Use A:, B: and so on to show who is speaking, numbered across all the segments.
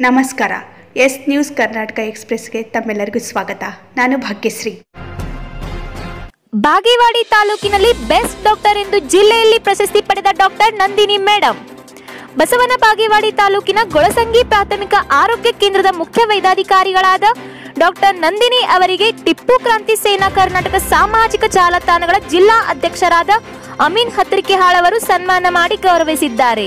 A: ನಮಸ್ಕಾರ S news Karnataka ಎಕ್ಸ್ಪ್ರೆಸ್ಗೆ ತಮ್ಮೆಲ್ಲರಿಗೂ ಸ್ವಾಗತ ನಾನು ಭಾಗ್ಯಶ್ರೀ
B: ಬಾಗೇವಾಡಿ ತಾಲೂಕಿನಲ್ಲಿ ಬೆಸ್ಟ್ ಡಾಕ್ಟರ್ ಎಂದು ಜಿಲ್ಲೆಯಲ್ಲಿ ಪ್ರಶಸ್ತಿ ಪಡೆದ ಡಾಕ್ಟರ್ ನಂದಿನಿ ಮೇಡಮ್ ಬಸವನ ಬಾಗೇವಾಡಿ ತಾಲೂಕಿನ ಗೊಳಸಂಗಿ ಪ್ರಾಥಮಿಕ ಆರೋಗ್ಯ ಕೇಂದ್ರದ ಮುಖ್ಯ ವೈದ್ಯಾಧಿಕಾರಿಗಳಾದ ಡಾಕ್ಟರ್ ನಂದಿನಿ ಅವರಿಗೆ ಟಿಪ್ಪು ಕ್ರಾಂತಿ ಸೇನಾ ಕರ್ನಾಟಕ ಸಾಮಾಜಿಕ ಜಾಲತಾಣಗಳ ಜಿಲ್ಲಾ ಅಧ್ಯಕ್ಷರಾದ ಅಮೀನ್ ಹತ್ರಿಕೆಹಾಳ್ ಅವರು ಸನ್ಮಾನ ಮಾಡಿ ಗೌರವಿಸಿದ್ದಾರೆ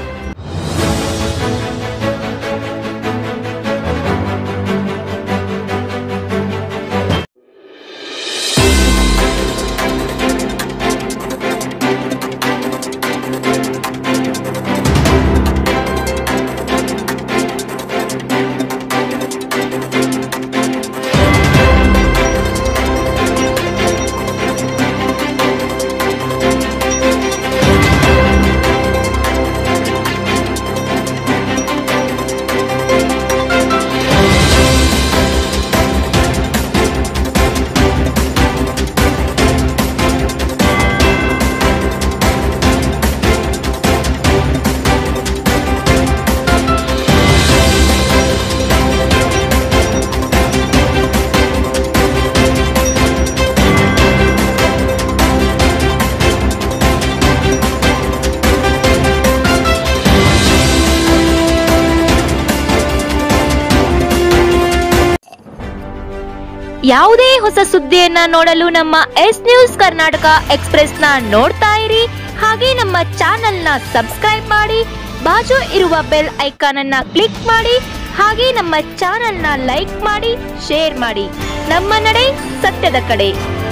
B: ಯಾವುದೇ ಹೊಸ ಸುದ್ದಿಯನ್ನ ನೋಡಲು ನಮ್ಮ ಎಸ್ ನ್ಯೂಸ್ ಕರ್ನಾಟಕ ಎಕ್ಸ್ಪ್ರೆಸ್ ನ ನೋಡ್ತಾ ಇರಿ ಹಾಗೆ ನಮ್ಮ ಚಾನೆಲ್ ನ ಸಬ್ಸ್ಕ್ರೈಬ್ ಮಾಡಿ ಬಾಜು ಇರುವ ಬೆಲ್ ಐಕಾನ್ ಅನ್ನ ಕ್ಲಿಕ್ ಮಾಡಿ ಹಾಗೆ ನಮ್ಮ ಚಾನೆಲ್ ನ ಲೈಕ್ ಮಾಡಿ ಶೇರ್ ಮಾಡಿ ನಮ್ಮ ನಡೆ ಸತ್ಯದ ಕಡೆ